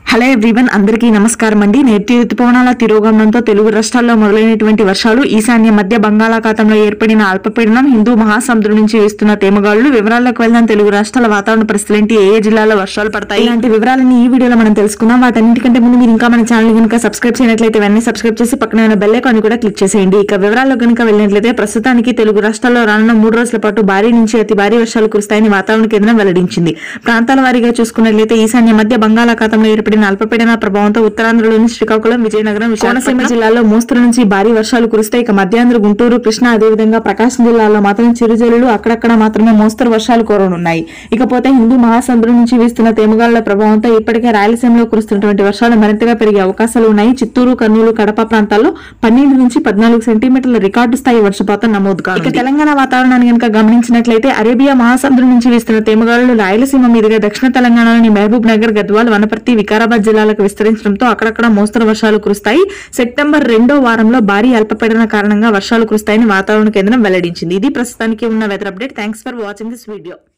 hello everyone అందరికీ నమస్కారం అండి నేటి ఋతుపవనాల తిరోగమనంతో తెలుగు రాష్ట్రాల్లో మొదలైనటువంటి వర్షాలు ఈశాన్య మధ్య బంగాళాఖాతంలో ఏర్పడిన అల్పపీడనం హిందూ మహాసముద్రం నుంచి వేస్తున్న తేమగాళ్లు వివరాల్లోకి వెళ్దాం తెలుగు రాష్ట్రాల వాతావరణ పరిస్థితులు ఏంటి ఏ ఏ జిల్లాలో వర్షాలు పడతాయి ఇలాంటి వివరాలని ఈ వీడియోలో మనం తెలుసుకుందాం వాటన్నిటికంటే ముందు మీరు ఇంకా మన ఛానల్ కనుక సబ్స్క్రైబ్ చేయనట్లయితే వెంటనే సబ్స్క్రైబ్ చేసి పక్కన ఉన్న బెల్ ఐకాన్ కూడా క్లిక్ చేసేయండి ఇక వివరాల్లో కనుక వెళ్ళినట్లయితే ప్రస్తుతానికి తెలుగు రాష్ట్రాల్లో రానున్న మూడు రోజుల పాటు భారీ నుంచి అతి భారీ వర్షాలు కురుస్తాయని వాతావరణ కేంద్రం వెల్లడించింది ప్రాంతాల వారీగా చూసుకున్నట్లయితే ఈశాన్య మధ్య బంగాళాఖాతంలో ఏర్పడిన అల్పపీడన ప్రభావంతో ఉత్తరాంధ్రలోని శ్రీకాకుళం విజయనగరం కోనసీమ జిల్లాలో మోస్తరు నుంచి భారీ వర్షాలు కురుస్తాయి ఇక మధ్యాంధ్ర గుంటూరు కృష్ణా అదేవిధంగా ప్రకాశం జిల్లాలో మాత్రం చిరుజల్లులు అక్కడక్కడ మాత్రమే మోస్తరు వర్షాలు కురవనున్నాయి ఇకపోతే హిందూ మహాసముద్రం నుంచి వీస్తున్న తేమగాళ్ల ప్రభావంతో ఇప్పటికే రాయలసీమలో కురుస్తున్నటువంటి వర్షాలు మరింతగా పెరిగే అవకాశాలు ఉన్నాయి చిత్తూరు కర్నూలు కడప ప్రాంతాల్లో పన్నెండు నుంచి పద్నాలుగు సెంటీమీటర్ల రికార్డు స్థాయి వర్షపాతం నమోదు కానుంది ఇక తెలంగాణ వాతావరణాన్ని కనుక గమనించినట్లయితే అరేబియా మహాసముద్రం నుంచి వీస్తున్న తేమగాళ్లు రాయలసీమ మీదుగా దక్షిణ తెలంగాణలోని మహబూబ్ నగర్ గద్వాల్ వనపర్తి వికారాబాద్ జిల్లాలకు విస్తరించడంతో అక్కడక్కడ మోస్తరు వర్షాలు కురుస్తాయి సెప్టెంబర్ రెండో వారంలో భారీ అల్పపీడన కారణంగా వర్షాలు కురుస్తాయని వాతావరణ కేంద్రం వెల్లడించింది ఇది ప్రస్తుతానికి ఉన్న weather update thanks for watching this video